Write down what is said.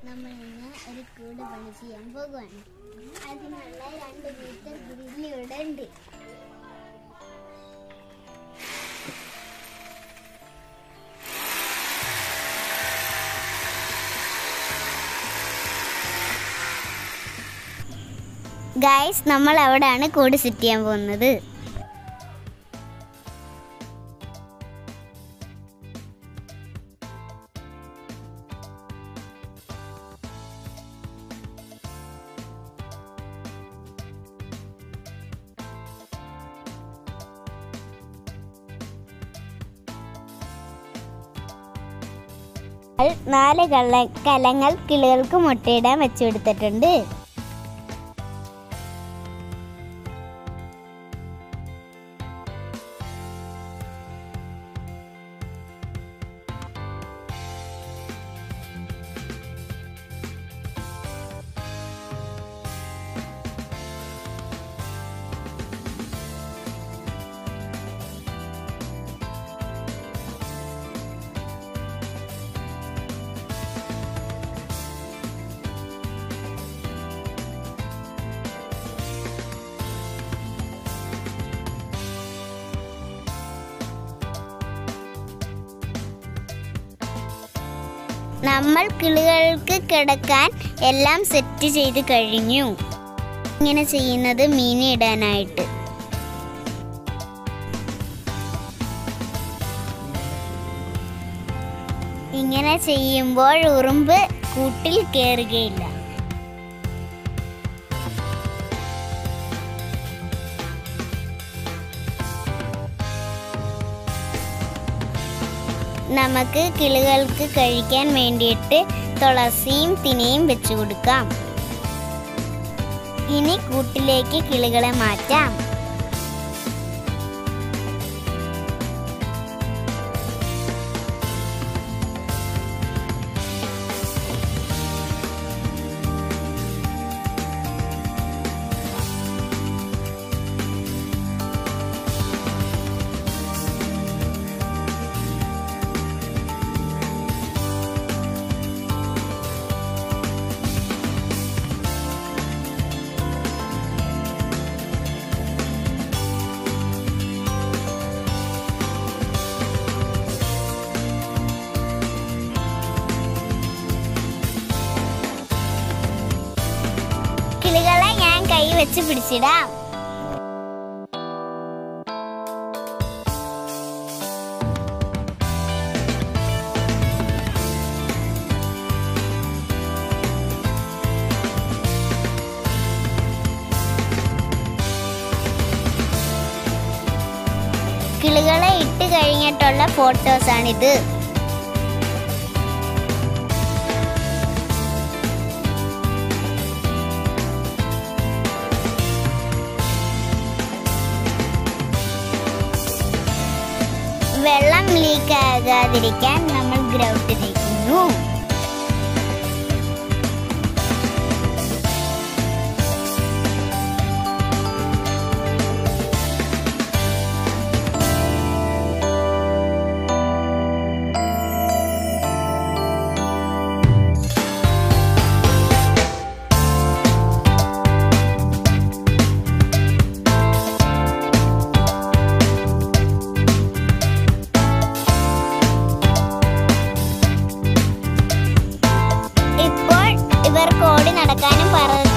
നമ്മൾ ഇന്ന് ഒരു കൂട് പണി ചെയ്യാൻ പോകുവാണ് അതിനുള്ള രണ്ട് മീറ്റർ ഗ്രില്ല് ഇവിടെ ഉണ്ട് ഗൈസ് നമ്മൾ അവിടെയാണ് കൂട് സെറ്റ് ചെയ്യാൻ പോകുന്നത് നാല് കള്ള കലങ്ങൾ കിളികൾക്ക് മുട്ടയിടാൻ വെച്ചു കൊടുത്തിട്ടുണ്ട് നമ്മൾ കിളികൾക്ക് കിടക്കാൻ എല്ലാം സെറ്റ് ചെയ്ത് കഴിഞ്ഞു ഇങ്ങനെ ചെയ്യുന്നത് മീൻ ഇടാനായിട്ട് ഇങ്ങനെ ചെയ്യുമ്പോൾ ഉറുമ്പ് കൂട്ടിൽ കയറുകയില്ല നമുക്ക് കിളികൾക്ക് കഴിക്കാൻ വേണ്ടിയിട്ട് തുളസിയും തിനയും വെച്ചു കൊടുക്കാം ഇനി കൂട്ടിലേക്ക് കിളികളെ മാറ്റാം കിളികളെ ഞാൻ കൈ വെച്ച് പിടിച്ചിടാം കിളികളെ ഇട്ട് കഴിഞ്ഞിട്ടുള്ള ഫോട്ടോസാണിത് വെള്ളം ലീക്ക് ആകാതിരിക്കാൻ നമ്മൾ ഗ്രൗട്ട് തേക്കുന്നു ഇപ്പോൾ ഇവർക്ക് ഓടി നടക്കാനും പറ